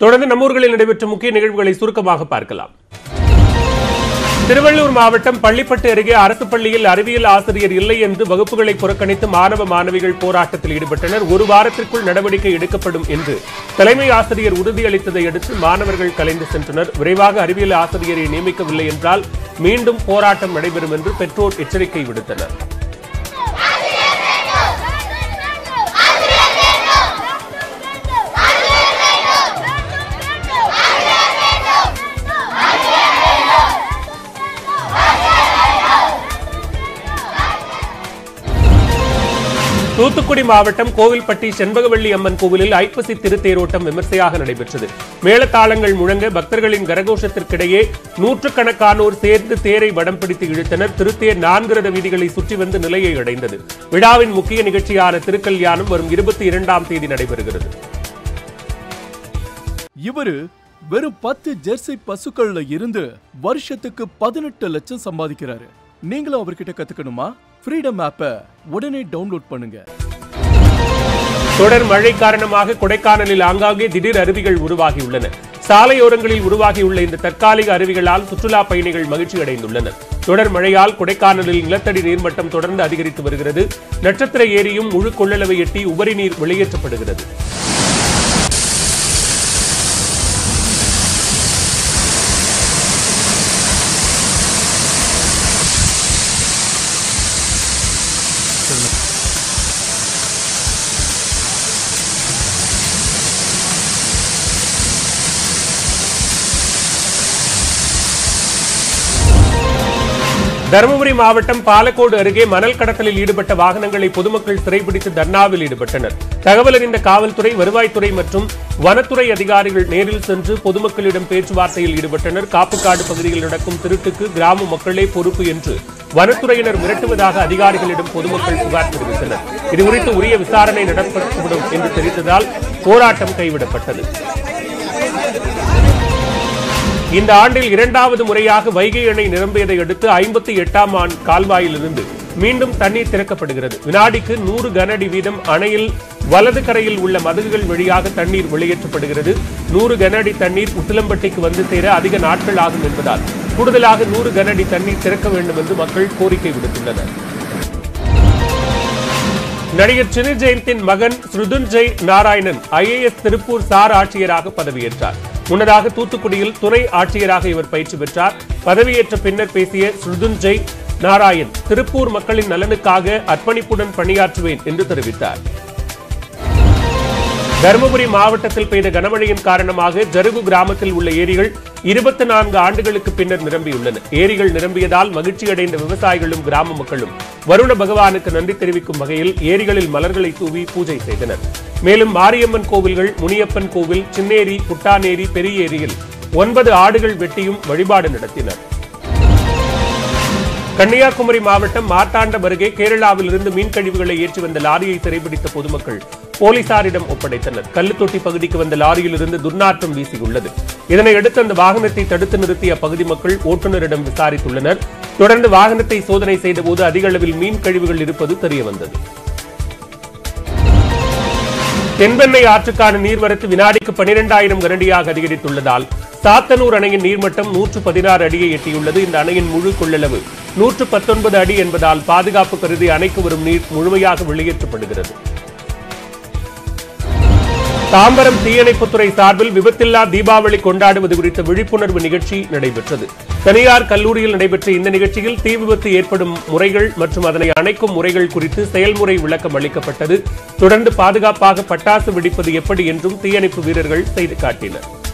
தொடர்ந்து நம்மூர்களில் நடைபெற்ற முக்கிய நிகழ்வுகளை சுருக்கமாக பார்க்கலாம் திருவள்ளூர் மாவட்டம் பள்ளிப்பட்டு அருகே அரசு பள்ளியில் அறிவியல் ஆசிரியர் இல்லை என்று வகுப்புகளை புறக்கணித்து மாணவ மாணவிகள் போராட்டத்தில் ஈடுபட்டனர் ஒரு வாரத்திற்குள் நடவடிக்கை எடுக்கப்படும் என்று தலைமை ஆசிரியர் உறுதியளித்ததை அடுத்து மாணவர்கள் கலைந்து சென்றனர் விரைவாக அறிவியல் ஆசிரியரை நியமிக்கவில்லை என்றால் மீண்டும் போராட்டம் நடைபெறும் என்று பெற்றோர் எச்சரிக்கை விடுத்தனர் தூத்துக்குடி மாவட்டம் கோவில்பட்டி செண்பகவள்ளி அம்மன் கோவிலில் ஐப்பசி திருத்தேரோட்டம் விமர்சையாக நடைபெற்றது மேளதாளங்கள் முழங்க பக்தர்களின் கரகோஷத்திற்கிடையே நூற்றுக்கணக்கானோர் சேர்ந்து தேரை வடம் பிடித்து இழுத்தனர் திருத்தேர் நான்கு ரத வீதிகளை சுற்றி வந்து நிலையை அடைந்தது விழாவின் முக்கிய நிகழ்ச்சியான திருக்கல்யாணம் வரும் இருபத்தி இரண்டாம் தேதி நடைபெறுகிறது இவரு வெறும் பத்து ஜெர்சி பசுக்கள்ல இருந்து வருஷத்துக்கு பதினெட்டு லட்சம் சம்பாதிக்கிறாரு நீங்களும் அவர்கிட்ட கத்துக்கணுமா ஃப்ரீடம் ஆப்பை உடனே டவுன்லோட் பண்ணுங்க தொடர் மழை காரணமாக கொடைக்கானலில் ஆங்காங்கே திடீர் அருவிகள் உருவாகியுள்ளன சாலையோரங்களில் உருவாகியுள்ள இந்த தற்காலிக அருவிகளால் சுற்றுலா பயணிகள் மகிழ்ச்சி அடைந்துள்ளனர் தொடர் மழையால் கொடைக்கானலில் நிலத்தடி நீர்மட்டம் தொடர்ந்து அதிகரித்து வருகிறது நட்சத்திர ஏரியும் முழு கொள்ளளவை எட்டி உபரி நீர் வெளியேற்றப்படுகிறது தருமபுரி மாவட்டம் பாலக்கோடு அருகே மணல் கடத்தலில் ஈடுபட்ட வாகனங்களை பொதுமக்கள் சிறைபிடித்து தர்ணாவில் ஈடுபட்டனர் தகவல் அறிந்த காவல்துறை வருவாய்த்துறை மற்றும் வனத்துறை அதிகாரிகள் நேரில் சென்று பொதுமக்களிடம் பேச்சுவார்த்தையில் ஈடுபட்டனர் காப்புக்காடு பகுதியில் நடக்கும் திருட்டுக்கு கிராம மக்களே பொறுப்பு என்று வனத்துறையினர் மிரட்டுவதாக அதிகாரிகளிடம் பொதுமக்கள் புகார் தெரிவித்தனர் இதுகுறித்து உரிய விசாரணை நடத்தப்படும் என்று தெரிந்ததால் போராட்டம் கைவிடப்பட்டது இந்த ஆண்டில் இரண்டாவது முறையாக வைகை அணை நிரம்பியதை அடுத்து ஐம்பத்தி எட்டாம் ஆண்டு கால்வாயிலிருந்து மீண்டும் தண்ணீர் திறக்கப்படுகிறது வினாடிக்கு நூறு கனஅடி வீதம் அணையில் வலது கரையில் உள்ள மதகுகள் வழியாக தண்ணீர் வெளியேற்றப்படுகிறது நூறு கனஅடி தண்ணீர் உசிலம்பட்டிக்கு வந்து சேர அதிக நாட்கள் ஆகும் என்பதால் கூடுதலாக நூறு கனஅடி தண்ணீர் திறக்க வேண்டும் என்று மக்கள் கோரிக்கை விடுத்துள்ளனர் நடிகர் சினி ஜெயந்தின் மகன் ஸ்ருதுஞ்செய் நாராயணன் ஐஏஎஸ் திருப்பூர் சார் ஆட்சியராக பதவியேற்றார் முன்னதாக தூத்துக்குடியில் துணை ஆட்சியராக இவர் பயிற்சி பெற்றார் பதவியேற்ற பின்னர் பேசிய ஸ்ருதுஞ்செய் நாராயண் திருப்பூர் மக்களின் நலனுக்காக அர்ப்பணிப்புடன் பணியாற்றுவேன் என்று தெரிவித்தார் தருமபுரி மாவட்டத்தில் பெய்த கனமழையின் காரணமாக ஜருகு கிராமத்தில் உள்ள ஏரிகள் இருபத்தி நான்கு ஆண்டுகளுக்கு பின்னர் நிரம்பியுள்ளன ஏரிகள் நிரம்பியதால் மகிழ்ச்சியடைந்த விவசாயிகளும் கிராம மக்களும் வருண பகவானுக்கு நன்றி தெரிவிக்கும் வகையில் ஏரிகளில் மலர்களை தூவி பூஜை செய்தனர் மேலும் மாரியம்மன் கோவில்கள் முனியப்பன் கோவில் சின்னேரி புட்டானேரி பெரிய ஏரியில் ஒன்பது ஆடுகள் வெட்டியும் வழிபாடு நடத்தினர் கன்னியாகுமரி மாவட்டம் மார்த்தாண்டம் அருகே கேரளாவில் இருந்து மீன் கழிவுகளை ஏற்றி வந்த லாரியை சிறைபிடித்த பொதுமக்கள் போலீசாரிடம் ஒப்படைத்தனர் கல்லுத்தொட்டி பகுதிக்கு வந்த லாரியில் இருந்து துர்நாற்றம் வீசியுள்ளது இதனையடுத்து அந்த வாகனத்தை தடுத்து நிறுத்திய அப்பகுதி மக்கள் ஓட்டுநரிடம் விசாரித்துள்ளனர் தொடர்ந்து வாகனத்தை சோதனை செய்தபோது அதிக அளவில் மீன் கழிவுகள் இருப்பது தெரியவந்தது தென்பெண்ணை ஆற்றுக்கான நீர்வரத்து வினாடிக்கு பனிரெண்டாயிரம் கனடியாக அதிகரித்துள்ளதால் சாத்தனூர் அணையின் நீர்மட்டம் நூற்று பதினாறு அடியை எட்டியுள்ளது இந்த அணையின் முழு கொள்ளளவு நூற்று பத்தொன்பது அடி என்பதால் பாதுகாப்பு கருதி அணைக்கு வரும் நீர் முழுமையாக வெளியேற்றப்படுகிறது தாம்பரம் தீயணைப்புத்துறை சார்பில் விபத்தில்லா தீபாவளி கொண்டாடுவது குறித்த விழிப்புணர்வு நிகழ்ச்சி நடைபெற்றது தனியார் கல்லூரியில் நடைபெற்ற இந்த நிகழ்ச்சியில் தீ விபத்து ஏற்படும் முறைகள் மற்றும் அதனை அணைக்கும் முறைகள் குறித்து செயல்முறை விளக்கம் அளிக்கப்பட்டது தொடர்ந்து பாதுகாப்பாக பட்டாசு வெடிப்பது எப்படி என்றும் தீயணைப்பு வீரர்கள் செய்து காட்டினர்